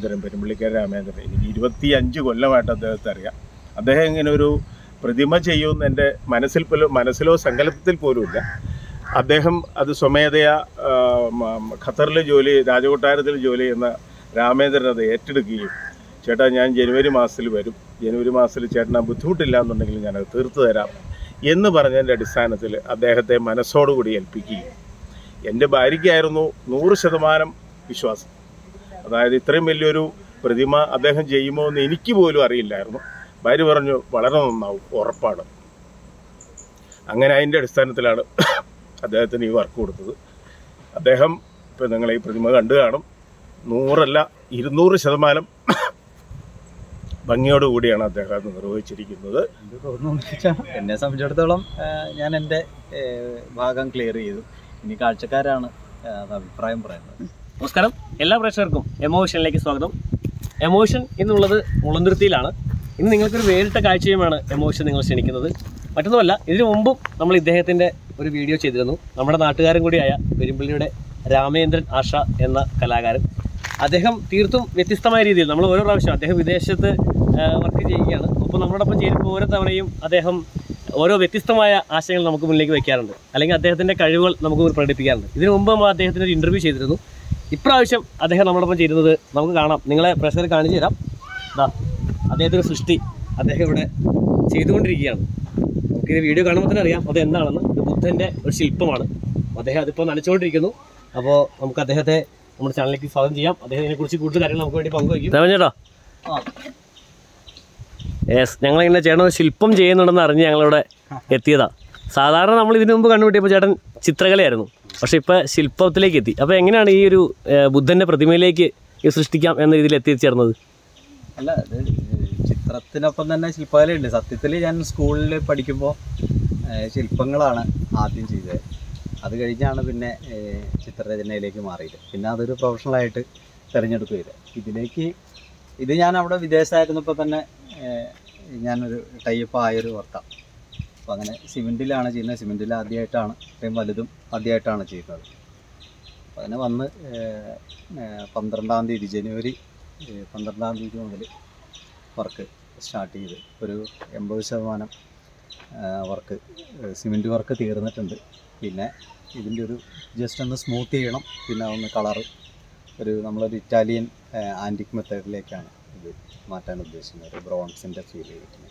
രാമേന്ദ്രൻ പെരുമ്പള്ളിക്കാരൻ രാമേന്ദ്രൻ എനിക്ക് ഇരുപത്തി അഞ്ച് കൊല്ലമായിട്ട് അദ്ദേഹത്തെ അറിയാം അദ്ദേഹം ഇങ്ങനെ ഒരു പ്രതിമ ചെയ്യുമെന്ന് എൻ്റെ മനസ്സിൽ പോലും മനസ്സിലോ സങ്കല്പത്തിൽ പോലുമില്ല അദ്ദേഹം അത് സ്വമേധയാ ആ, മ- മ- ഖത്തറിൽ ജോലി രാജകൊട്ടാരത്തിൽ ജോലി ചെയ്യുന്ന രാമേന്ദ്രൻ അത് ഏറ്റെടുക്കുകയും ചേട്ടാ ഞാൻ ജനുവരി മാസത്തിൽ വരും ജനുവരി മാസത്തിൽ ചേട്ടന് ആ ബുദ്ധിമുട്ടില്ല എന്നുണ്ടെങ്കിൽ ഞാനത് തീർത്തു തരാം എന്ന് പറഞ്ഞതിൻ്റെ അടിസ്ഥാനത്തിൽ അദ്ദേഹത്തെ മനസ്സോടുകൂടി ഏൽപ്പിക്കുകയും എൻ്റെ ഭാര്യയ്ക്കായിരുന്നു നൂറ് ശതമാനം വിശ്വാസം അതായത് ഇത്രയും വലിയൊരു പ്രതിമ അദ്ദേഹം ചെയ്യുമോ എന്ന് എനിക്ക് പോലും അറിയില്ലായിരുന്നു ഭാര്യ പറഞ്ഞു വളരെ നന്നാവും ഉറപ്പാണ് അങ്ങനെ അതിൻ്റെ അടിസ്ഥാനത്തിലാണ് അദ്ദേഹത്തിന് ഈ വർക്ക് കൊടുത്തത് അദ്ദേഹം ഇപ്പം നിങ്ങൾ ഈ പ്രതിമ കണ്ടു കാണും നൂറല്ല ഇരുന്നൂറ് ശതമാനം ഭംഗിയോടുകൂടിയാണ് അദ്ദേഹം അത് നിർവഹിച്ചിരിക്കുന്നത് എന്ത് തോന്നുന്നു വെച്ചാൽ എന്നെ സംബന്ധിച്ചിടത്തോളം ആ, ഞാൻ എൻ്റെ ഏ, ഭാഗം ക്ലിയർ ചെയ്തു ഇനി കാഴ്ചക്കാരാണ് ആ, അത് അഭിപ്രായം പറയുന്നത് നമസ്കാരം എല്ലാ പ്രേക്ഷകർക്കും എമോഷനിലേക്ക് സ്വാഗതം എമോഷൻ എന്നുള്ളത് മുളന്തുരുത്തിയിലാണ് ഇന്ന് നിങ്ങൾക്കൊരു വേറിട്ട കാഴ്ചയുമാണ് എമോഷൻ നിങ്ങൾ ക്ഷണിക്കുന്നത് മറ്റൊന്നുമല്ല ഇതിനു മുമ്പും നമ്മൾ ഇദ്ദേഹത്തിൻ്റെ ഒരു വീഡിയോ ചെയ്തിരുന്നു നമ്മുടെ നാട്ടുകാരൻ കൂടിയായ പെരുമ്പള്ളിയുടെ രാമേന്ദ്രൻ ആഷ എന്ന കലാകാരൻ അദ്ദേഹം തീർത്തും വ്യത്യസ്തമായ രീതിയിൽ നമ്മൾ ഓരോ പ്രാവശ്യം അദ്ദേഹം വിദേശത്ത് വർക്ക് ചെയ്യുകയാണ് അപ്പോൾ നമ്മളോടൊപ്പം ചേരുമ്പോൾ ഓരോ തവണയും അദ്ദേഹം ഓരോ വ്യത്യസ്തമായ ആശയങ്ങൾ നമുക്ക് മുന്നിലേക്ക് വയ്ക്കാറുണ്ട് അല്ലെങ്കിൽ അദ്ദേഹത്തിൻ്റെ കഴിവുകൾ നമുക്ക് പ്രകടിപ്പിക്കാറുണ്ട് ഇതിനു മുമ്പ് നമ്മൾ അദ്ദേഹത്തിന് ഒരു ഇൻ്റർവ്യൂ ചെയ്തിരുന്നു ഇപ്രാവശ്യം അദ്ദേഹം നമ്മളോടൊപ്പം ചെയ്യുന്നത് നമുക്ക് കാണാം നിങ്ങളെ പ്രേക്ഷകർ കാണിച്ചു തരാം ഇതാ അദ്ദേഹത്തിൻ്റെ സൃഷ്ടി അദ്ദേഹം ഇവിടെ ചെയ്തുകൊണ്ടിരിക്കുകയാണ് നമുക്കിത് വീഡിയോ കാണുമ്പോൾ തന്നെ അറിയാം അത് എന്താണെന്ന് ഇത് ബുദ്ധൻ്റെ ഒരു ശില്പമാണ് അദ്ദേഹം അതിപ്പോൾ നനച്ചുകൊണ്ടിരിക്കുന്നു അപ്പോൾ നമുക്ക് അദ്ദേഹത്തെ നമ്മുടെ ചാനലിലേക്ക് സ്വാഗതം ചെയ്യാം അദ്ദേഹത്തിനെ കുറിച്ച് കൂടുതൽ കാര്യങ്ങൾ നമുക്ക് വേണ്ടി പങ്കുവയ്ക്കും ചേട്ടാ ആ. യെസ് ഞങ്ങളിങ്ങനെ ചേട്ടൻ ഒരു ശില്പം ചെയ്യുന്നുണ്ടെന്ന് അറിഞ്ഞ് ഞങ്ങളിവിടെ എത്തിയതാ സാധാരണ നമ്മൾ ഇതിനു മുമ്പ് കണ്ടുപിട്ടിയപ്പോൾ ചേട്ടൻ ചിത്രകലയായിരുന്നു പക്ഷെ ഇപ്പോൾ ശില്പത്തിലേക്ക് എത്തി അപ്പോൾ എങ്ങനെയാണ് ഈ ഒരു ഏഹ്, ബുദ്ധൻ്റെ പ്രതിമയിലേക്ക് ഇത് സൃഷ്ടിക്കാം എന്ന രീതിയിൽ എത്തിച്ചേർന്നത് അല്ല അത് ചിത്രത്തിനൊപ്പം തന്നെ ശില്പകലയുണ്ട് സത്യത്തിൽ ഞാൻ സ്കൂളിൽ പഠിക്കുമ്പോൾ ശില്പങ്ങളാണ് ആദ്യം ചെയ്തത് അത് കഴിഞ്ഞാണ് പിന്നെ ഏ, ചിത്രരചനയിലേക്ക് മാറിയത് പിന്നെ അതൊരു പ്രൊഫഷണലായിട്ട് തിരഞ്ഞെടുക്കുക ചെയ്തത് ഇതിലേക്ക് ഇത് ഞാൻ അവിടെ വിദേശത്തായിരുന്നപ്പോൾ തന്നെ ഏ, ഞാനൊരു ടൈപ്പ് ആയൊരു വർക്കാണ് അപ്പോൾ അങ്ങനെ സിമെൻറ്റിലാണ് ചെയ്യുന്നത് സിമെൻറ്റിൽ ആദ്യമായിട്ടാണ് ഇത്രയും വലുതും ആദ്യമായിട്ടാണ് ചെയ്യുന്നത് അപ്പോൾ അങ്ങനെ വന്ന് ഏ, ഏ, പന്ത്രണ്ടാം തീയതി ജനുവരി ഏ, പന്ത്രണ്ടാം തീയതി മുതൽ വർക്ക് സ്റ്റാർട്ട് ചെയ്ത് ഒരു എൺപത് ശതമാനം വർക്ക് സിമെൻറ്റ് വർക്ക് തീർന്നിട്ടുണ്ട് പിന്നെ ഇതിൻ്റെ ഒരു ജസ്റ്റ് ഒന്ന് സ്മൂത്ത് ചെയ്യണം പിന്നെ ഒന്ന് കളറ് ഒരു നമ്മളൊരു ഇറ്റാലിയൻ ആൻറ്റിക് മെത്തേഡിലേക്കാണ് ഇത് മാറ്റാൻ ഉദ്ദേശിക്കുന്നത് ഒരു ബ്രോൺസിൻ്റെ ഫീൽ കിട്ടുന്നത്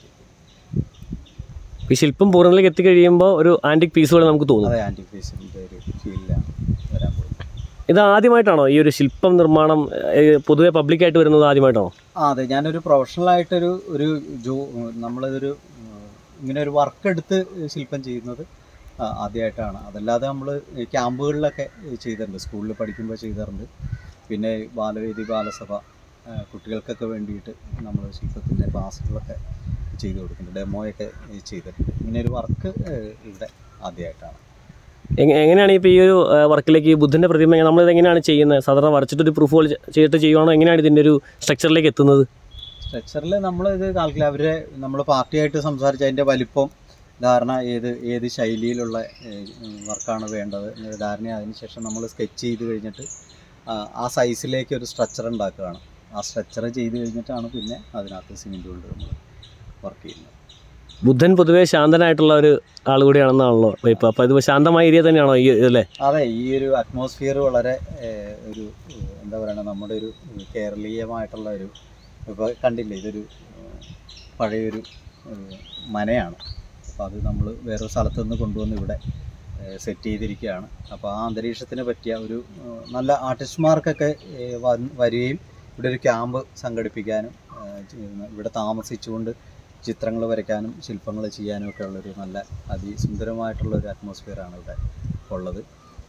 ഈ ശില്പം പൂർണ്ണത്തിലേക്ക് എത്തിക്കഴിയുമ്പോൾ ഒരു ആൻറ്റിക് പീസ് പോലെ നമുക്ക് തോന്നും അതെ ആൻറ്റിക് പീസിൻ്റെ ഒരു ഫീലിലാണ് വരാൻ പോകുന്നത് ഇത് ആദ്യമായിട്ടാണോ ഈ ഒരു ശില്പം നിർമ്മാണം ഏഹ്, പൊതുവെ പബ്ലിക്കായിട്ട് വരുന്നത് ആദ്യമായിട്ടാണോ ആ അതെ ഞാനൊരു പ്രൊഫഷണലായിട്ടൊരു ഒരു ജോ നമ്മളിതൊരു ഉം, ഇങ്ങനെ ഒരു വർക്ക് എടുത്ത് ശില്പം ചെയ്യുന്നത് ആ, ആദ്യമായിട്ടാണ് അതല്ലാതെ നമ്മൾ ക്യാമ്പുകളിലൊക്കെ ചെയ്തിട്ടുണ്ട് സ്കൂളിൽ പഠിക്കുമ്പോൾ ചെയ്തിട്ടുണ്ട് പിന്നെ ബാലവേദി ബാലസഭ ആ, കുട്ടികൾക്കൊക്കെ വേണ്ടിയിട്ട് നമ്മൾ ശില്പത്തിൻ്റെ ക്ലാസ്സുകളൊക്കെ ചെയ്തു കൊടുക്കുന്നുണ്ട് ഡെമോയൊക്കെ ചെയ്തിട്ടുണ്ട് ഇങ്ങനെ ഒരു വർക്ക് ഇവിടെ ആദ്യമായിട്ടാണ് എങ്ങ- എങ്ങനെയാണ് ഇപ്പോൾ ഈ ഒരു ഏഹ്, വർക്കിലേക്ക് ഈ ബുദ്ധൻ്റെ പ്രതിമ നമ്മളിത് എങ്ങനെയാണ് ചെയ്യുന്നത് സാധാരണ വരച്ചിട്ട് ഒരു പ്രൂഫ് ചെയ്തിട്ട് ചെയ്യുവാണോ എങ്ങനെയാണ് ഇതിൻ്റെ ഒരു സ്ട്രക്ചറിലേക്ക് എത്തുന്നത് സ്ട്രക്ചറിൽ നമ്മൾ ഇത് കാൽക്കുല അവരെ നമ്മൾ പാർട്ടിയായിട്ട് സംസാരിച്ച് അതിൻ്റെ വലിപ്പം ധാരണ ഏത് ഏത് ശൈലിയിലുള്ള വർക്കാണ് വേണ്ടത് എന്നൊരു ധാരണ അതിനുശേഷം നമ്മൾ സ്കെച്ച് ചെയ്ത് കഴിഞ്ഞിട്ട് ആ, ആ സൈസിലേക്ക് ഒരു സ്ട്രക്ചർ ഉണ്ടാക്കുകയാണ് ആ സ്ട്രക്ചർ ചെയ്ത് കഴിഞ്ഞിട്ടാണ് പിന്നെ അതിനകത്ത് സിമെൻറ്റ് കൊണ്ട് നമ്മൾ വർക്ക് ചെയ്യുന്നത് ബുദ്ധൻ പൊതുവേ ശാന്തനായിട്ടുള്ള ഒരു ആൾ കൂടിയാണെന്നാണല്ലോ ഇപ്പോൾ അപ്പോൾ ഇത് ശാന്തമായ ഏരിയ തന്നെയാണോ ഈ ഇതല്ലേ അതെ ഈ ഒരു അറ്റ്മോസ്ഫിയർ വളരെ ഏഹ്, ഒരു ഏഹ്, എന്താ പറയുക നമ്മുടെ ഒരു കേരളീയമായിട്ടുള്ള ഒരു ഇപ്പോൾ കണ്ടില്ലേ ഇതൊരു ഏഹ്, പഴയൊരു ഏഹ്, മനയാണ് അപ്പോൾ അത് നമ്മൾ വേറൊരു സ്ഥലത്ത് നിന്ന് കൊണ്ടുവന്ന് ഇവിടെ സെറ്റ് ചെയ്തിരിക്കുകയാണ് അപ്പോൾ ആ അന്തരീക്ഷത്തിന് പറ്റിയ ഒരു ഏഹ്, നല്ല ആർട്ടിസ്റ്റ്മാർക്കൊക്കെ ഏഹ്, വന്ന് വരികയും ഇവിടെ ഒരു ക്യാമ്പ് സംഘടിപ്പിക്കാനും ഏഹ്, ചെയ്യുന്ന- ഇവിടെ താമസിച്ചുകൊണ്ട് ചിത്രങ്ങൾ വരയ്ക്കാനും ശില്പങ്ങൾ ചെയ്യാനും ഒക്കെ ഉള്ളൊരു നല്ല അതിസുന്ദരമായിട്ടുള്ള ഒരു അറ്റ്മോസ്ഫിയറാണ് ഇവിടെ ഉള്ളത്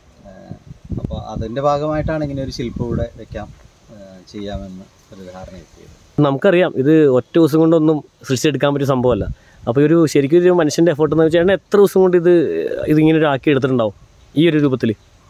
അപ്പോൾ അതിൻ്റെ ഭാഗമായിട്ടാണ് ഇങ്ങനെ ഒരു ശില്പം ഇവിടെ വെക്കാം ഏഹ് ചെയ്യാമെന്ന് ഒരു ധാരണ എത്തിയത് നമുക്കറിയാം ഇത് ഒറ്റ ദിവസം കൊണ്ടൊന്നും സൃഷ്ടിച്ചെടുക്കാൻ പറ്റിയ സംഭവമല്ല അപ്പോൾ ഒരു ശരിക്കും ഒരു മനുഷ്യൻ്റെ എഫേർട്ട് എന്ന് വെച്ചാൽ എത്ര ദിവസം കൊണ്ട് ഇത് ഇതിങ്ങനെ ഒരു ആക്കി എടുത്തിട്ടുണ്ടാവും ഈ ഒരു രൂപത്തിൽ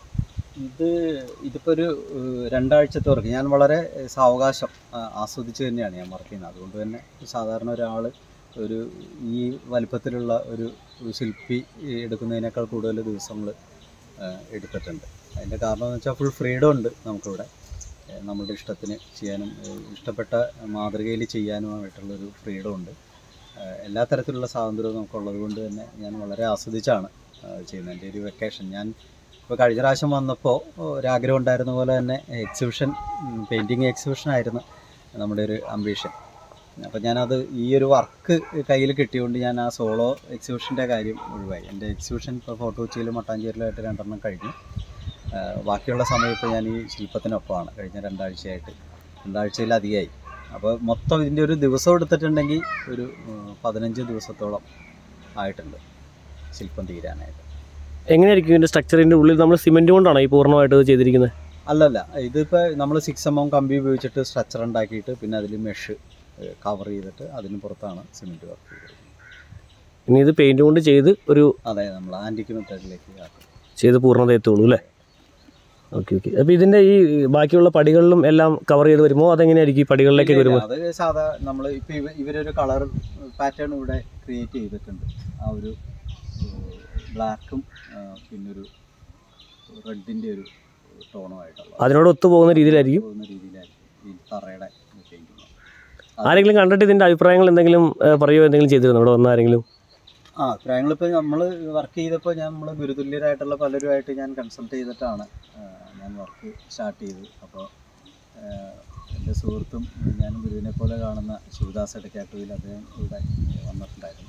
ഇത് ഇതിപ്പോൾ ഒരു ഏഹ് രണ്ടാഴ്ചത്തെ വർക്ക് ഞാൻ വളരെ ഏഹ് സാവകാശം ആ, ആസ്വദിച്ച് തന്നെയാണ് ഞാൻ വർക്ക് ചെയ്യുന്നത് അതുകൊണ്ട് തന്നെ സാധാരണ ഒരാൾ ഒരു ഈ വലിപ്പത്തിലുള്ള ഒരു ഒരു ശില്പി എടുക്കുന്നതിനേക്കാൾ കൂടുതൽ ദിവസങ്ങൾ എടുത്തിട്ടുണ്ട് അതിൻ്റെ കാരണം എന്ന് വെച്ചാൽ ഫുൾ ഫ്രീഡം ഉണ്ട് നമുക്കിവിടെ ഏഹ് നമ്മുടെ ഇഷ്ടത്തിന് ചെയ്യാനും ഏഹ് ഇഷ്ടപ്പെട്ട മാതൃകയിൽ ചെയ്യാനുമായിട്ടുള്ളൊരു ഫ്രീഡം ഉണ്ട് ഏഹ് എല്ലാ തരത്തിലുള്ള സ്വാതന്ത്ര്യവും നമുക്കുള്ളത് കൊണ്ട് തന്നെ ഞാൻ വളരെ ആസ്വദിച്ചാണ് ഏഹ് ചെയ്യുന്നത് എൻ്റെ ഒരു വെക്കേഷൻ ഞാൻ ഇപ്പോൾ കഴിഞ്ഞ പ്രാവശ്യം വന്നപ്പോൾ ഒരാഗ്രഹം ഉണ്ടായിരുന്ന പോലെ തന്നെ എക്സിബിഷൻ പെയിൻറ്റിങ് എക്സിബിഷൻ ആയിരുന്നു നമ്മുടെ ഒരു അംബീഷൻ അപ്പോൾ ഞാനത് ഈ ഒരു വർക്ക് കയ്യിൽ കിട്ടിയതുകൊണ്ട് ഞാൻ ആ സോളോ എക്സിബിഷൻ്റെ കാര്യം ഒഴിവായി എൻ്റെ എക്സിബിഷൻ ഇപ്പോൾ ഫോട്ടോ കൊച്ചിയിലും മട്ടാഞ്ചേരിയിലായിട്ട് രണ്ടെണ്ണം കഴിഞ്ഞു ആഹ് ബാക്കിയുള്ള സമയം ഇപ്പോൾ ഞാൻ ഈ ശില്പത്തിനൊപ്പമാണ് കഴിഞ്ഞ രണ്ടാഴ്ചയായിട്ട് രണ്ടാഴ്ചയിലധികമായി അപ്പോൾ മൊത്തം ഇതിൻ്റെ ഒരു ദിവസം എടുത്തിട്ടുണ്ടെങ്കിൽ ഒരു ഉം, പതിനഞ്ച് ദിവസത്തോളം ആയിട്ടുണ്ട് ശില്പം തീരാനായിട്ട് എങ്ങനെയായിരിക്കും ഇതിന്റെ സ്ട്രക്ചറിന്റെ ഉള്ളിൽ നമ്മൾ സിമെന്റ് കൊണ്ടാണ് ഈ പൂർണ്ണമായിട്ട് ഇത് ചെയ്തിരിക്കുന്നത് അല്ലല്ല ഇതിപ്പോൾ നമ്മൾ സിക്സ് എം എം കമ്പി ഉപയോഗിച്ചിട്ട് സ്ട്രക്ചർ ഉണ്ടാക്കിയിട്ട് പിന്നെ അതിൽ മെഷ് കവർ ചെയ്തിട്ട് അതിന് പുറത്താണ് സിമെൻറ്റ് വർക്ക് ചെയ്തിരിക്കുന്നത് ഇനി ഇത് പെയിന്റ് കൊണ്ട് ചെയ്ത് ഒരു അതെ നമ്മൾ ആൻറ്റിക്ക് മെത്തേഡിലേക്ക് ആക്കും ചെയ്ത് പൂർണ്ണത എത്തുള്ളൂ അല്ലേ ഓക്കെ ഓക്കെ അപ്പോൾ ഇതിന്റെ ഈ ബാക്കിയുള്ള പടികളിലും എല്ലാം കവർ ചെയ്ത് വരുമ്പോൾ അതെങ്ങനെയായിരിക്കും ഈ പടികളിലേക്ക് ഇല്ല, ഇല്ല, വരുമ്പോൾ അത് സാധാ നമ്മൾ ഇപ്പൊ ഇവ ഇവരൊരു കളർ പാറ്റേൺ ഇവിടെ ക്രിയേറ്റ് ചെയ്തിട്ടുണ്ട് ആ ഒരു ബ്ലാക്കും പിന്നെ ഒരു റെഡിന്റെ ഒരു ടോണുമായിട്ടുള്ള അതിനോട് ഒത്തു പോകുന്ന രീതിയിലായിരിക്കും പോകുന്ന രീതിയിലായിരിക്കും ഈ തറയുടെ പെയിന്റിങ് ആരെങ്കിലും കണ്ടിട്ട് ഇതിന്റെ അഭിപ്രായങ്ങൾ എന്തെങ്കിലും ഏഹ്, പറയുകയോ എന്തെങ്കിലും ചെയ്തിരുന്നു ഇവിടെ വന്ന ആരെങ്കിലും ആ അഭിപ്രായങ്ങളിപ്പോൾ നമ്മൾ വർക്ക് ചെയ്തപ്പോൾ ഞാൻ നമ്മൾ ഗുരുതുല്യരായിട്ടുള്ള പലരുമായിട്ട് ഞാൻ കൺസൾട്ട് ചെയ്തിട്ടാണ് ആ, ഞാൻ വർക്ക് സ്റ്റാർട്ട് ചെയ്തത് അപ്പോൾ എൻ്റെ സുഹൃത്തും ഞാനും ഗുരുവിനെ പോലെ കാണുന്ന ശിവദാസ് ഇടയ്ക്കാട്ടുവിൽ അദ്ദേഹം ഇവിടെ വന്നിട്ടുണ്ടായിരുന്നു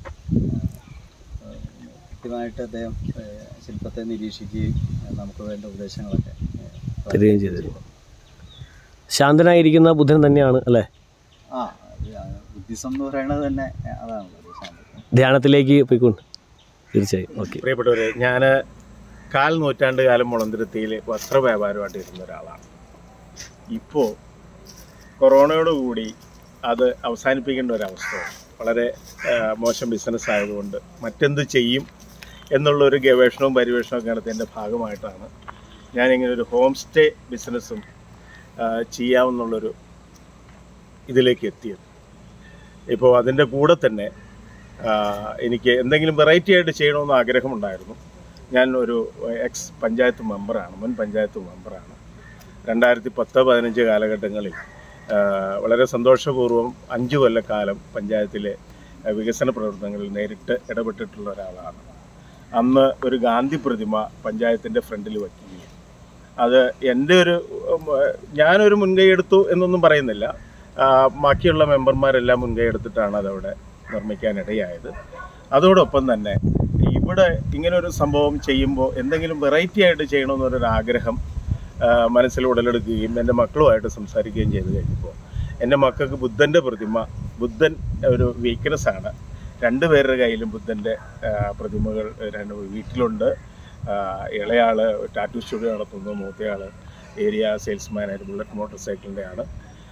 ആ, കൃത്യമായിട്ട് അദ്ദേഹം ആ, ശില്പത്തെ നിരീക്ഷിക്കുകയും ആ, നമുക്ക് വേണ്ട ഉപദേശങ്ങളൊക്കെ ആ, തരികയും ചെയ്തിരുന്നു. ശാന്തനായിരിക്കുന്ന ബുദ്ധൻ തന്നെയാണ് അല്ലേ ആ അത് ആ ബുദ്ധിസം എന്ന് പറയുന്നത് തന്നെ അതാണല്ലോ ഒരു സാമ്പത്തികം ധ്യാനത്തിലേക്ക് പോയിക്കൊണ്ട് തീർച്ചയായും ഓക്കെ പ്രിയപ്പെട്ടവരെ ഞാൻ കാൽ നൂറ്റാണ്ട് കാലം മുളന്തിരുത്തിയിൽ വസ്ത്ര വ്യാപാരമായിട്ട് ഇരുന്ന ഒരാളാണ് ഇപ്പോൾ കൊറോണയോടുകൂടി അത് അവസാനിപ്പിക്കേണ്ട ഒരവസ്ഥ വളരെ ആ, മോശം ബിസിനസ് ആയതുകൊണ്ട് മറ്റെന്ത് ചെയ്യും എന്നുള്ളൊരു ഗവേഷണവും പരിവേഷണവും നടത്തിയതിൻ്റെ ഭാഗമായിട്ടാണ് ഞാനിങ്ങനെ ഒരു ഹോം സ്റ്റേ ബിസിനസ്സും ആ, ചെയ്യാമെന്നുള്ളൊരു ഇതിലേക്ക് എത്തിയത് ഇപ്പോൾ അതിൻ്റെ കൂടെ തന്നെ ആ, എനിക്ക് എന്തെങ്കിലും വെറൈറ്റി ആയിട്ട് ചെയ്യണമെന്ന് ആഗ്രഹമുണ്ടായിരുന്നു ഞാൻ ഒരു എക്സ് പഞ്ചായത്ത് മെമ്പറാണ് മുൻ പഞ്ചായത്ത് മെമ്പറാണ് രണ്ടായിരത്തി പത്ത് പതിനഞ്ച് കാലഘട്ടങ്ങളിൽ ആ, വളരെ സന്തോഷപൂർവ്വം അഞ്ച് കൊല്ലക്കാലം പഞ്ചായത്തിലെ ആ, വികസന പ്രവർത്തനങ്ങളിൽ നേരിട്ട് ഇടപെട്ടിട്ടുള്ള ഒരാളാണ് അന്ന് ഒരു ഗാന്ധി പ്രതിമ പഞ്ചായത്തിൻ്റെ ഫ്രണ്ടിൽ വയ്ക്കുകയും അത് എൻ്റെ ഒരു ഉം, ഞാനൊരു മുൻകൈ എടുത്തു എന്നൊന്നും പറയുന്നില്ല ആ, ബാക്കിയുള്ള മെമ്പർമാരെല്ലാം മുൻകൈ എടുത്തിട്ടാണ് അതവിടെ നിർമ്മിക്കാനിടയായത് അതോടൊപ്പം തന്നെ ഇവിടെ ഇങ്ങനെ ഒരു സംഭവം ചെയ്യുമ്പോൾ എന്തെങ്കിലും വെറൈറ്റി ആയിട്ട് ചെയ്യണമെന്നൊരു ആഗ്രഹം ആ, മനസ്സിൽ ഉടലെടുക്കുകയും എൻ്റെ മക്കളുമായിട്ട് സംസാരിക്കുകയും ചെയ്ത് കഴിഞ്ഞപ്പോൾ എൻ്റെ മക്കൾക്ക് ബുദ്ധൻ്റെ പ്രതിമ ബുദ്ധൻ ഒരു വീക്ക്നെസ് ആണ് രണ്ടുപേരുടെ കയ്യിലും ബുദ്ധൻ്റെ ആ, പ്രതിമകൾ രണ്ട് വീട്ടിലുണ്ട് ആ, ഇളയാള് ടാറ്റു സ്റ്റുഡിയോ നടത്തുന്നു മൂത്തയാൾ ഏരിയ സെയിൽസ്മാനായിട്ട് ബുള്ളറ്റ് മോട്ടോർ സൈക്കിളിൻ്റെ ആണ്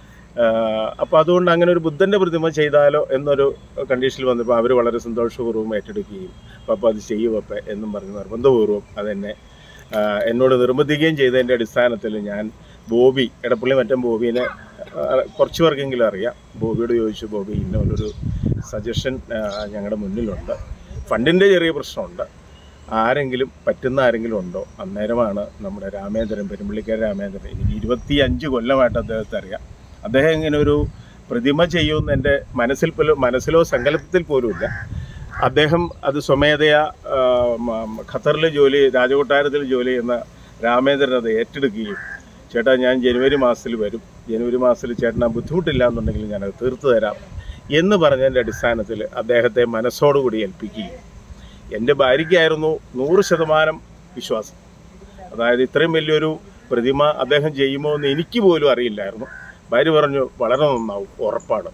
അപ്പോൾ അതുകൊണ്ട് അങ്ങനെ ഒരു ബുദ്ധൻ്റെ പ്രതിമ ചെയ്താലോ എന്നൊരു കണ്ടീഷനിൽ വന്നപ്പോൾ അവർ വളരെ സന്തോഷപൂർവ്വം ഏറ്റെടുക്കുകയും പപ്പ അത് ചെയ്യും പപ്പ എന്നും പറഞ്ഞ് നിർബന്ധപൂർവ്വം അതെന്നെ ആ, എന്നോട് നിർബന്ധിക്കുകയും ചെയ്തതിൻ്റെ അടിസ്ഥാനത്തിൽ ഞാൻ ബോബി എടപ്പള്ളി മറ്റം ബോബീനെ ആ, കുറച്ച് പേർക്കെങ്കിലും അറിയാം ബോബിയോട് ചോദിച്ചു ബോബി ഇന്നൊരു സജഷൻ ഞങ്ങളുടെ മുന്നിലുണ്ട് ഫണ്ടിൻ്റെ ചെറിയ പ്രശ്നമുണ്ട് ആരെങ്കിലും പറ്റുന്ന ആരെങ്കിലും ഉണ്ടോ അന്നേരമാണ് നമ്മുടെ രാമേന്ദ്രൻ പെരുമ്പള്ളിക്കര രാമേന്ദ്രൻ എനിക്ക് ഇരുപത്തി അഞ്ച് കൊല്ലമായിട്ട് അദ്ദേഹത്തെ അറിയാം അദ്ദേഹം ഇങ്ങനെ ഒരു പ്രതിമ ചെയ്യുമെന്ന് എൻ്റെ മനസ്സിൽ പോലും മനസ്സിലോ സങ്കല്പത്തിൽ പോലുമില്ല അദ്ദേഹം അത് സ്വമേധയാ ആ, മ- മ- ഖത്തറിൽ ജോലി രാജകൊട്ടാരത്തിൽ ജോലി ചെയ്യുന്ന രാമേന്ദ്രൻ അത് ഏറ്റെടുക്കുകയും ചേട്ടാ ഞാൻ ജനുവരി മാസത്തിൽ വരും ജനുവരി മാസത്തിൽ ചേട്ടൻ ആ ബുദ്ധിമുട്ടില്ല എന്നുണ്ടെങ്കിൽ ഞാനത് തീർത്തു തരാം എന്ന് പറഞ്ഞതിൻ്റെ അടിസ്ഥാനത്തിൽ അദ്ദേഹത്തെ മനസ്സോടുകൂടി ഏൽപ്പിക്കുകയും എൻ്റെ ഭാര്യയ്ക്കായിരുന്നു നൂറ് ശതമാനം വിശ്വാസം അതായത് ഇത്രയും വലിയൊരു പ്രതിമ അദ്ദേഹം ചെയ്യുമോ എന്ന് എനിക്ക് പോലും അറിയില്ലായിരുന്നു ഭാര്യ പറഞ്ഞു വളരെ നന്നാവും ഉറപ്പാണ്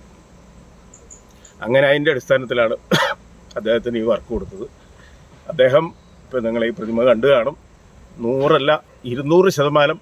അങ്ങനെ അതിൻ്റെ അടിസ്ഥാനത്തിലാണ് അദ്ദേഹത്തിന് ഈ വർക്ക് കൊടുത്തത് അദ്ദേഹം ഇപ്പം നിങ്ങൾ ഈ പ്രതിമ കണ്ടു കാണും നൂറല്ല ഇരുന്നൂറ് ശതമാനം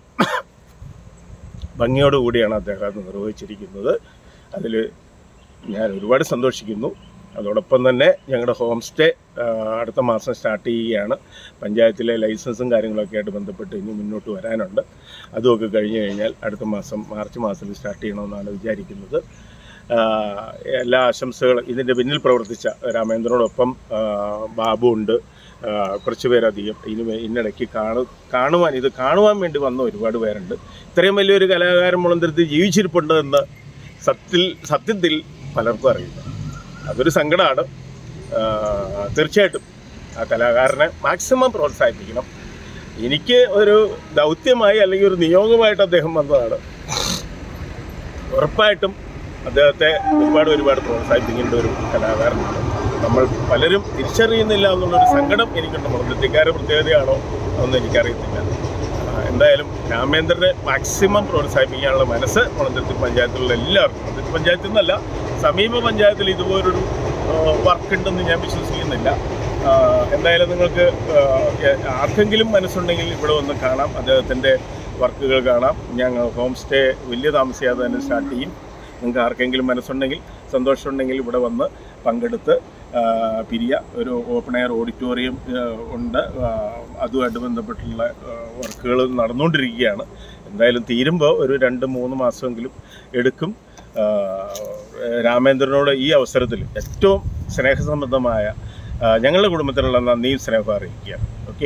ഭംഗിയോടുകൂടിയാണ് അദ്ദേഹം അത് നിർവഹിച്ചിരിക്കുന്നത് അതിൽ ഞാൻ ഒരുപാട് സന്തോഷിക്കുന്നു അതോടൊപ്പം തന്നെ ഞങ്ങളുടെ ഹോം സ്റ്റേ ആ, അടുത്ത മാസം സ്റ്റാർട്ട് ചെയ്യുകയാണ് പഞ്ചായത്തിലെ ലൈസൻസും കാര്യങ്ങളൊക്കെ ആയിട്ട് ബന്ധപ്പെട്ട് ഇനി മുന്നോട്ട് വരാനുണ്ട് അതുമൊക്കെ കഴിഞ്ഞ് കഴിഞ്ഞാൽ അടുത്ത മാസം മാർച്ച് മാസത്തിൽ സ്റ്റാർട്ട് ചെയ്യണമെന്നാണ് വിചാരിക്കുന്നത് ആ, എല്ലാ ആശംസകളും ഇതിൻ്റെ പിന്നിൽ പ്രവർത്തിച്ച രാമേന്ദ്രനോടൊപ്പം ആ, ബാബു ഉണ്ട് ആ, കുറച്ച് പേരധികം ഇനി ഇന്നിടയ്ക്ക് കാണു കാണുവാൻ ഇത് കാണുവാൻ വേണ്ടി വന്ന ഒരുപാട് പേരുണ്ട് ഇത്രയും വലിയൊരു കലാകാരൻ മുളന്തിരത്തിൽ ജീവിച്ചിരിപ്പുണ്ട് എന്ന് സത്യത്തിൽ സത്യത്തിൽ പലർക്കും അറിയില്ല അതൊരു സങ്കടമാണ് ആ, തീർച്ചയായിട്ടും ആ കലാകാരനെ മാക്സിമം പ്രോത്സാഹിപ്പിക്കണം എനിക്ക് ഒരു ദൗത്യമായി അല്ലെങ്കിൽ ഒരു നിയോഗമായിട്ട് അദ്ദേഹം വന്നതാണ് ഉറപ്പായിട്ടും അദ്ദേഹത്തെ ഒരുപാട് ഒരുപാട് പ്രോത്സാഹിപ്പിക്കേണ്ട ഒരു കലാകാരനാണ് നമ്മൾ പലരും തിരിച്ചറിയുന്നില്ല എന്നുള്ളൊരു സങ്കടം എനിക്കുണ്ട് മുളന്തിരത്തിക്കാരുടെ പ്രത്യേകതയാണോ അതൊന്നും എനിക്കറിയത്തില്ല ആ, എന്തായാലും രാമേന്ദ്രനെ മാക്സിമം പ്രോത്സാഹിപ്പിക്കാനുള്ള മനസ്സ് മുളന്തിരത്തി പഞ്ചായത്തിലുള്ള എല്ലാവർക്കും മുളന്തിരത്തി പഞ്ചായത്തിൽ നിന്നല്ല സമീപ പഞ്ചായത്തിൽ ഇതുപോലൊരു വർക്ക് ഉണ്ടെന്ന് ഞാൻ വിശ്വസിക്കുന്നില്ല ആ, എന്തായാലും നിങ്ങൾക്ക് ആ, എ- ആർക്കെങ്കിലും മനസ്സുണ്ടെങ്കിൽ ഇവിടെ വന്ന് കാണാം അദ്ദേഹത്തിൻ്റെ വർക്കുകൾ കാണാം ഞങ്ങൾ ഹോം സ്റ്റേ വലിയ താമസിയാതെ തന്നെ സ്റ്റാർട്ട് ചെയ്യും നിങ്ങൾക്ക് ആർക്കെങ്കിലും മനസ്സുണ്ടെങ്കിൽ സന്തോഷമുണ്ടെങ്കിൽ ഇവിടെ വന്ന് പങ്കെടുത്ത് ആ, പിരിയ ഒരു ഓപ്പൺ എയർ ഓഡിറ്റോറിയം ആ, ഉണ്ട് ആ, അതുമായിട്ട് ബന്ധപ്പെട്ടുള്ള വർക്കുകൾ നടന്നുകൊണ്ടിരിക്കുകയാണ് എന്തായാലും തീരുമ്പോൾ ഒരു രണ്ട് മൂന്ന് മാസമെങ്കിലും എടുക്കും ആ, രാമേന്ദ്രനോട് ഈ അവസരത്തിൽ ഏറ്റവും സ്നേഹസംബന്ധമായ ആ, ഞങ്ങളുടെ കുടുംബത്തിനുള്ള നന്ദിയും സ്നേഹവും അറിയിക്കുകയാണ് ഓക്കെ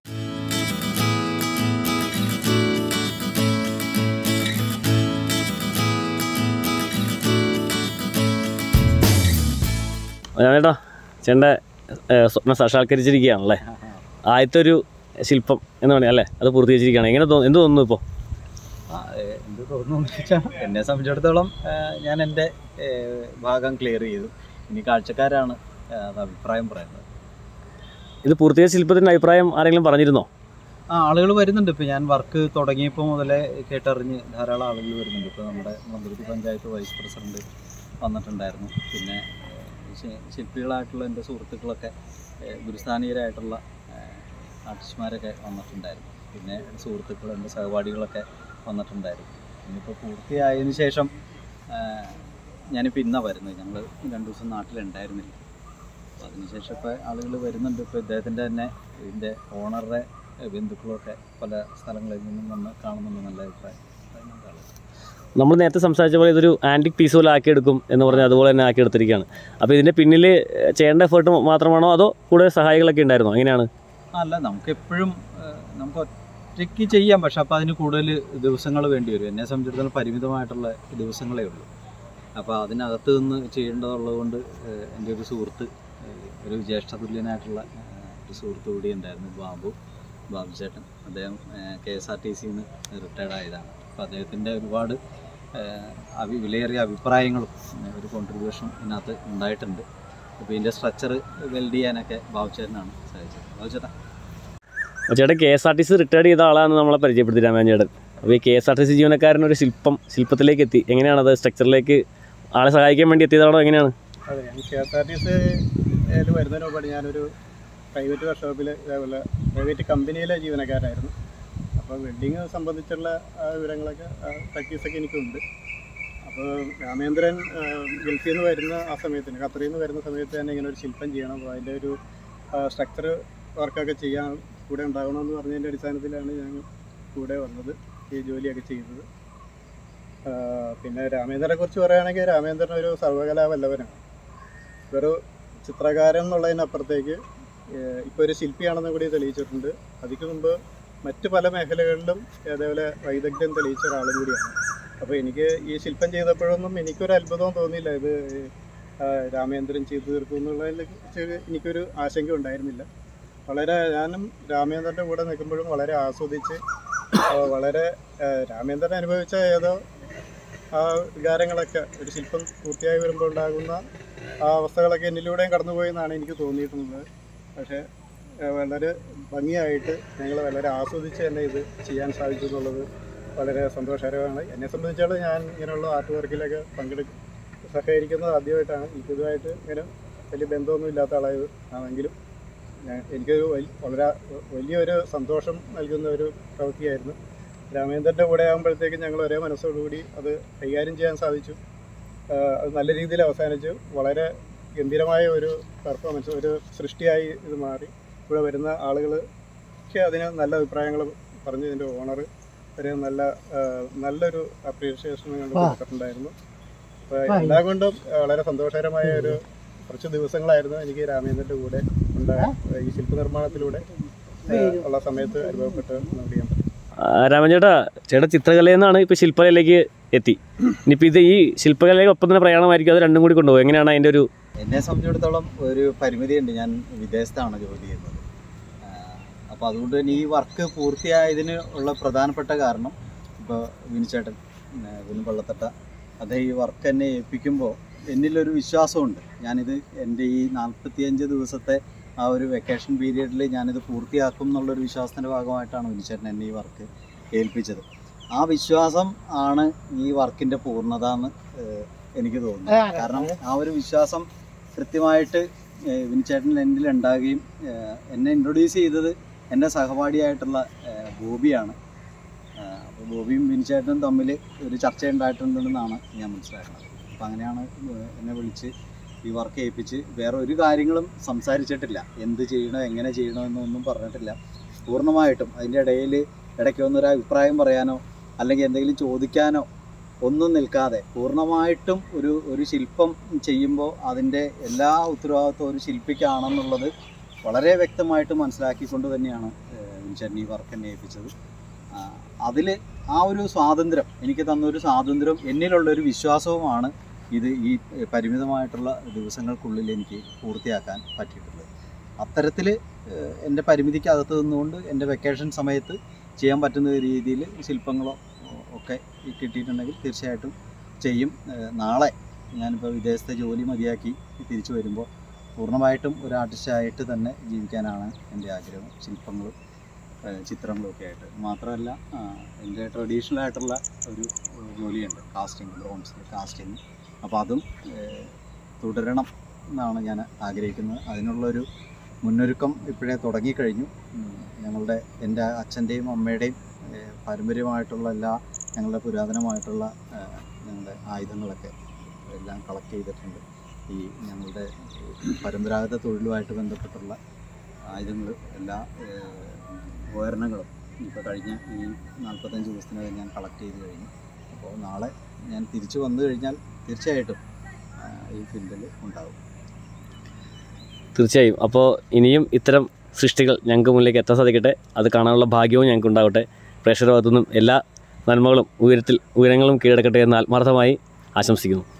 ചേട്ടാ ചേട്ടൻ്റെ സ്വപ്നം സാക്ഷാത്കരിച്ചിരിക്കുകയാണല്ലേ ആദ്യത്തെ ഒരു ശില്പം എന്ന് പറയാം അല്ലേ അത് പൂർത്തീകരിച്ചിരിക്കുകയാണ് എങ്ങനെ തോന്നുന്നു എന്ത് തോന്നുന്നു ഇപ്പോൾ ആ, ഏ, എന്ത് തോന്നുന്നു വെച്ചാൽ എന്നെ സംബന്ധിച്ചിടത്തോളം ഏ, ഞാൻ എൻ്റെ ഏ, ഭാഗം ക്ലിയർ ചെയ്തു ഇനി കാഴ്ചക്കാരാണ് ഏ, അത് അഭിപ്രായം പറയുന്നത് ഇത് പൂർത്തീകരിച്ച ശില്പത്തിൻ്റെ അഭിപ്രായം ആരെങ്കിലും പറഞ്ഞിരുന്നോ ആ ആളുകൾ വരുന്നുണ്ട് ഇപ്പോൾ ഞാൻ വർക്ക് തുടങ്ങിയപ്പോൾ മുതലേ കേട്ടറിഞ്ഞ് ധാരാളം ആളുകൾ വരുന്നുണ്ട് ഇപ്പോൾ നമ്മുടെ മന്ത്രി പഞ്ചായത്ത് വൈസ് പ്രസിഡന്റ് വന്നിട്ടുണ്ടായിരുന്നു പിന്നെ ഏഹ്, ശി- ശില്പികളായിട്ടുള്ള എൻ്റെ സുഹൃത്തുക്കളൊക്കെ ഏഹ്, ഗുരുസ്ഥാനീയരായിട്ടുള്ള ഏഹ്, ആർട്ടിസ്റ്റുമാരൊക്കെ വന്നിട്ടുണ്ടായിരുന്നു പിന്നെ സുഹൃത്തുക്കൾ എൻ്റെ സഹപാഠികളൊക്കെ വന്നിട്ടുണ്ടായിരുന്നു ഇനിയിപ്പോൾ പൂർത്തിയായതിനു ശേഷം ഏഹ്, ഞാനിപ്പോൾ ഇന്നാണ് വരുന്നത് ഞങ്ങൾ രണ്ട് ദിവസം നാട്ടിലുണ്ടായിരുന്നില്ല അപ്പോൾ അതിനുശേഷം ഇപ്പോൾ ആളുകൾ വരുന്നുണ്ട് ഇപ്പോൾ ഇദ്ദേഹത്തിൻ്റെ തന്നെ ഇതിൻ്റെ ഓണറുടെ ബന്ധുക്കളൊക്കെ പല സ്ഥലങ്ങളിൽ നിന്നും വന്ന് കാണുന്നുണ്ട് നല്ല അഭിപ്രായം പറയുന്നുണ്ട് ആളുകൾ. നമ്മൾ നേരത്തെ സംസാരിച്ച പോലെ ഇതൊരു ആൻറ്റിക് പീസ് പോലെ ആക്കിയെടുക്കും എന്ന് പറഞ്ഞാൽ അതുപോലെ തന്നെ ആക്കിയെടുത്തിരിക്കുകയാണ് അപ്പോൾ ഇതിൻ്റെ പിന്നിൽ ചെയ്യേണ്ട എഫേർട്ട് മാത്രമാണോ അതോ കൂടെ സഹായികളൊക്കെ ഉണ്ടായിരുന്നോ എങ്ങനെയാണ് അല്ല നമുക്ക് എപ്പോഴും നമുക്ക് ഒറ്റയ്ക്ക് ചെയ്യാം പക്ഷെ അപ്പോൾ അതിന് കൂടുതൽ ദിവസങ്ങൾ വേണ്ടി വരും എന്നെ സംബന്ധിച്ചിടത്തോളം പരിമിതമായിട്ടുള്ള ദിവസങ്ങളേ ഉള്ളൂ അപ്പോൾ അതിനകത്ത് നിന്ന് ചെയ്യേണ്ടതുള്ളത് കൊണ്ട് ഏഹ്, എൻ്റെ ഒരു സുഹൃത്ത് ഏഹ്, ഒരു ജ്യേഷ്ഠതുല്യനായിട്ടുള്ള ഏഹ്, ഒരു സുഹൃത്ത് കൂടി ഉണ്ടായിരുന്നു ബാബു ബാബു ചേട്ടൻ അദ്ദേഹം കെ എസ് ആർ ടി സിന്ന് റിട്ടയർഡ് ആയതാണ് അപ്പോൾ അദ്ദേഹത്തിൻ്റെ ഒരുപാട് ഏഹ്, അഭി വിലയേറിയ അഭിപ്രായങ്ങളും ഏഹ്, ഒരു കോൺട്രിബ്യൂഷൻ ഇതിനകത്ത് ഉണ്ടായിട്ടുണ്ട് അപ്പോൾ ഇതിൻ്റെ സ്ട്രക്ചർ വെൽഡ് ചെയ്യാനൊക്കെ ബാബു ചേട്ടനാണ് സഹായിച്ചത് ബാബു ചേട്ടാ അപ്പോൾ ചേട്ടൻ K S R T C retired ചെയ്ത ആളാണെന്ന് നമ്മളെ പരിചയപ്പെടുത്തി രാമൻ ചേട്ടൻ അപ്പോൾ ഈ K S R T C ജീവനക്കാരൻ ഒരു ശില്പം ശില്പത്തിലേക്ക് എത്തി എങ്ങനെയാണത് സ്ട്രക്ചറിലേക്ക് ആളെ സഹായിക്കാൻ വേണ്ടി എത്തിയതാണോ എങ്ങനെയാണ് അതെ ഞാൻ കെ എസ് ആർ ടി സിയിൽ വരുന്നതിന് മുമ്പാണ് ഞാനൊരു പ്രൈവറ്റ് വർക്ക്ഷോപ്പിൽ ഇതേപോലെ പ്രൈവറ്റ് കമ്പനിയിലെ ജീവനക്കാരായിരുന്നു അപ്പോൾ വെൽഡിങ് സംബന്ധിച്ചുള്ള ആ വിവരങ്ങളൊക്കെ പ്രാക്ടീസൊക്കെ എനിക്കുണ്ട് അപ്പോൾ രാമേന്ദ്രൻ ആ, ഗൾഫിൽ നിന്ന് വരുന്ന ആ സമയത്തിന് ഖത്തറിൽ നിന്ന് വരുന്ന സമയത്ത് തന്നെ ഇങ്ങനെ ഒരു ശില്പം ചെയ്യണം അപ്പോൾ അതിൻ്റെ ഒരു സ്ട്രക്ചർ വർക്കൊക്കെ ചെയ്യാൻ കൂടെ ഉണ്ടാകണമെന്ന് പറഞ്ഞതിൻ്റെ അടിസ്ഥാനത്തിലാണ് ഞാൻ കൂടെ വന്നത് ഈ ജോലിയൊക്കെ ചെയ്തത് ആ, പിന്നെ രാമേന്ദ്രനെ കുറിച്ച് പറയുകയാണെങ്കിൽ രാമേന്ദ്രൻ ഒരു സർവകലാ വല്ലവനാണ് ഒരു ചിത്രകാരൻ എന്നുള്ളതിനപ്പുറത്തേക്ക് ഇപ്പോൾ ഒരു ശില്പിയാണെന്ന് കൂടി തെളിയിച്ചിട്ടുണ്ട് അതിക്ക് മുമ്പ് മറ്റ് പല മേഖലകളിലും അതേപോലെ വൈദഗ്ധ്യം തെളിയിച്ച ഒരാളും കൂടിയാണ് അപ്പോൾ എനിക്ക് ഈ ശില്പം ചെയ്തപ്പോഴൊന്നും എനിക്കൊരു അത്ഭുതവും തോന്നിയില്ല ഇത് ആ, രാമേന്ദ്രൻ ചെയ്തു തീർക്കും എന്നുള്ളതിൽ കുറിച്ച് എനിക്കൊരു ആശങ്ക ഉണ്ടായിരുന്നില്ല വളരെ ഞാനും രാമേന്ദ്രൻ്റെ കൂടെ നിൽക്കുമ്പോഴും വളരെ ആസ്വദിച്ച് ആ, വളരെ ആ, രാമേന്ദ്രൻ അനുഭവിച്ച ഏതോ ആ വികാരങ്ങളൊക്കെ ഒരു ശില്പം പൂർത്തിയായി വരുമ്പോൾ ഉണ്ടാകുന്ന ആ അവസ്ഥകളൊക്കെ എന്നിലൂടെയും കടന്നുപോയി എന്നാണ് എനിക്ക് തോന്നിയിട്ടുള്ളത് പക്ഷേ ഏഹ് വളരെ ഭംഗിയായിട്ട് ഞങ്ങൾ വളരെ ആസ്വദിച്ച് തന്നെ ഇത് ചെയ്യാൻ സാധിച്ചു എന്നുള്ളത് വളരെ സന്തോഷകരമാണ് എന്നെ സംബന്ധിച്ചിടത്തോളം ഞാൻ ഇങ്ങനെയുള്ള ആർട്ട് വർക്കിലൊക്കെ പങ്കെടുക്കും സഹകരിക്കുന്നത് ആദ്യമായിട്ടാണ് എനിക്കിതുമായിട്ട് ഇങ്ങനെ വലിയ ബന്ധമൊന്നും ഇല്ലാത്ത ആളായത് ആണെങ്കിലും ഞാൻ എനിക്കൊരു വലി- വളരെ വലിയൊരു സന്തോഷം നൽകുന്ന ഒരു പ്രവൃത്തിയായിരുന്നു രാമേന്ദ്രൻ്റെ കൂടെ ആകുമ്പോഴത്തേക്കും ഞങ്ങൾ ഒരേ മനസ്സോടുകൂടി അത് കൈകാര്യം ചെയ്യാൻ സാധിച്ചു ആഹ് അത് നല്ല രീതിയിൽ അവസാനിച്ചു വളരെ ഗംഭീരമായ ഒരു പെർഫോമൻസ് ഒരു സൃഷ്ടിയായി ഇത് മാറി ഇവിടെ വരുന്ന ആളുകൾ ഒക്കെ അതിന് നല്ല അഭിപ്രായങ്ങൾ പറഞ്ഞു ഇതിൻ്റെ ഓണർ ഒരു നല്ല ആഹ് നല്ലൊരു അപ്രീഷിയേഷൻ കണ്ട് കൊടുത്തിട്ടുണ്ടായിരുന്നു അപ്പോൾ എല്ലാം കൊണ്ടും വളരെ സന്തോഷകരമായ ഒരു കുറച്ച് ദിവസങ്ങളായിരുന്നു എനിക്ക് രാമേന്ദ്രൻ്റെ കൂടെ നമ്മുടെ ഈ ശില്പ നിർമ്മാണത്തിലൂടെ ഏഹ്, ഉള്ള സമയത്ത് അനുഭവപ്പെട്ട് നോട്ട് ചെയ്യാൻ പറ്റും ആ, രാമൻ ചേട്ടാ ചേട്ടാ ചിത്രകലയിൽ നിന്നാണ് ഇപ്പോൾ ശില്പകലയിലേക്ക് എത്തി ഇനിയിപ്പോൾ ഇത് ഈ ശില്പകലയിൽ ഒപ്പം തന്നെ പ്രയാണമായിരിക്കും അത് രണ്ടും കൂടി കൊണ്ടുപോകും എങ്ങനെയാണ് അതിൻ്റെ ഒരു എന്നെ സംബന്ധിച്ചിടത്തോളം ഒരു പരിമിതിയുണ്ട് ഞാൻ വിദേശത്താണ് ജോലി ചെയ്യുന്നത് അപ്പോൾ അതുകൊണ്ട് തന്നെ ഈ വർക്ക് പൂർത്തിയായതിന് ഉള്ള പ്രധാനപ്പെട്ട കാരണം ഇപ്പോൾ വിനുചേട്ടൻ ആ, വിനു പള്ളത്തട്ട അദ്ദേഹം ഈ വർക്ക് എന്നെ ഏൽപ്പിക്കുമ്പോൾ എന്നിലൊരു വിശ്വാസമുണ്ട് ഞാനിത് എൻ്റെ ഈ നാൽപ്പത്തിയഞ്ച് ദിവസത്തെ ആ ഒരു വെക്കേഷൻ പീരീഡിൽ ഞാനിത് പൂർത്തിയാക്കും എന്നുള്ളൊരു വിശ്വാസത്തിൻ്റെ ഭാഗമായിട്ടാണ് വിനുചേട്ടൻ എന്നെ ഈ വർക്ക് ഏൽപ്പിച്ചത് ആ വിശ്വാസം ആണ് ഈ വർക്കിൻ്റെ പൂർണ്ണത എന്ന് ഏഹ്, എനിക്ക് തോന്നുന്നു കാരണം ആ ഒരു വിശ്വാസം കൃത്യമായിട്ട് ഏഹ്, വിനുചേട്ടൻ എന്നിൽ ഉണ്ടാകുകയും ഏഹ്, എന്നെ ഇൻട്രൊഡ്യൂസ് ചെയ്തത് എൻ്റെ സഹപാഠിയായിട്ടുള്ള ഏഹ്, ബോബിയാണ് ഏഹ്, അപ്പോൾ ബോബിയും വിനുചേട്ടനും തമ്മിൽ ഒരു ചർച്ച ഉണ്ടായിട്ടുണ്ടെന്നാണ് ഞാൻ മനസ്സിലാക്കുന്നത് അപ്പോൾ അങ്ങനെയാണ് ഏഹ്, എന്നെ വിളിച്ച് ഈ വർക്ക് ഏൽപ്പിച്ച് വേറെ ഒരു കാര്യങ്ങളും സംസാരിച്ചിട്ടില്ല എന്ത് ചെയ്യണോ എങ്ങനെ ചെയ്യണോ എന്നൊന്നും പറഞ്ഞിട്ടില്ല പൂർണ്ണമായിട്ടും അതിൻ്റെ ഇടയിൽ ഇടയ്ക്ക് വന്നൊരു അഭിപ്രായം പറയാനോ അല്ലെങ്കിൽ എന്തെങ്കിലും ചോദിക്കാനോ ഒന്നും നിൽക്കാതെ പൂർണ്ണമായിട്ടും ഒരു ഒരു ശില്പം ചെയ്യുമ്പോൾ അതിൻ്റെ എല്ലാ ഉത്തരവാദിത്വം ഒരു ശില്പിക്കാണെന്നുള്ളത് വളരെ വ്യക്തമായിട്ട് മനസ്സിലാക്കിക്കൊണ്ട് തന്നെയാണ് വിൻചേട്ടൻ ഈ വർക്ക് എന്നെ ഏൽപ്പിച്ചത് അതിൽ ആ ഒരു സ്വാതന്ത്ര്യം എനിക്ക് തന്നൊരു സ്വാതന്ത്ര്യം എന്നിലുള്ളൊരു വിശ്വാസവുമാണ് ഇത് ഈ പരിമിതമായിട്ടുള്ള ദിവസങ്ങൾക്കുള്ളിൽ എനിക്ക് പൂർത്തിയാക്കാൻ പറ്റിയിട്ടുള്ളത് അത്തരത്തിൽ എൻ്റെ പരിമിതിക്കകത്ത് നിന്നുകൊണ്ട് എൻ്റെ വെക്കേഷൻ സമയത്ത് ചെയ്യാൻ പറ്റുന്ന രീതിയിൽ ശില്പങ്ങളോ ഒക്കെ കിട്ടിയിട്ടുണ്ടെങ്കിൽ തീർച്ചയായിട്ടും ചെയ്യും ഏഹ് നാളെ ഞാനിപ്പോൾ വിദേശത്തെ ജോലി മതിയാക്കി തിരിച്ചു വരുമ്പോൾ പൂർണ്ണമായിട്ടും ഒരു ആർട്ടിസ്റ്റായിട്ട് തന്നെ ജീവിക്കാനാണ് എൻ്റെ ആഗ്രഹം ശില്പങ്ങളും ഏഹ് ചിത്രങ്ങളും ഒക്കെ ആയിട്ട് മാത്രമല്ല ആ, എൻ്റെ ട്രഡീഷണൽ ആയിട്ടുള്ള ഒരു ഏഹ് ജോലിയുണ്ട് കാസ്റ്റിംഗ് ബ്രോൺസിൽ കാസ്റ്റിംഗ് അപ്പോൾ അതും ഏഹ് തുടരണം എന്നാണ് ഞാൻ ആഗ്രഹിക്കുന്നത് അതിനുള്ളൊരു മുന്നൊരുക്കം ഇപ്പോഴേ തുടങ്ങിക്കഴിഞ്ഞു ഉം, ഞങ്ങളുടെ എൻ്റെ അച്ഛൻ്റെയും അമ്മയുടെയും ഏഹ് പാരമ്പര്യമായിട്ടുള്ള എല്ലാ ഞങ്ങളുടെ പുരാതനമായിട്ടുള്ള ഏഹ്, ഞങ്ങളുടെ ആയുധങ്ങളൊക്കെ എല്ലാം കളക്ട് ചെയ്തിട്ടുണ്ട് ഈ ഞങ്ങളുടെ പരമ്പരാഗത തൊഴിലുമായിട്ട് ബന്ധപ്പെട്ടുള്ള ആയുധങ്ങൾ എല്ലാ ഏഹ്, ഉപകരണങ്ങളും ഇപ്പോൾ കഴിഞ്ഞ ഈ നാൽപ്പത്തഞ്ച് ദിവസത്തിനകം ഞാൻ കളക്ട് ചെയ്ത് കഴിഞ്ഞു അപ്പോൾ നാളെ ഞാൻ തിരിച്ചു വന്നു കഴിഞ്ഞാൽ തീർച്ചയായിട്ടും ആ, ഈ ഫീൽഡിൽ ഉണ്ടാവും തീർച്ചയായും അപ്പോൾ ഇനിയും ഇത്തരം സൃഷ്ടികൾ ഞങ്ങൾക്ക് മുന്നിലേക്ക് എത്താൻ സാധിക്കട്ടെ അത് കാണാനുള്ള ഭാഗ്യവും ഞങ്ങൾക്ക് ഉണ്ടാവട്ടെ പ്രേക്ഷകരുടെ ഭാഗത്തുനിന്നും എല്ലാ നന്മകളും ഉയരത്തിൽ ഉയരങ്ങളും കീഴടക്കട്ടെ എന്ന് ആത്മാർത്ഥമായി ആശംസിക്കുന്നു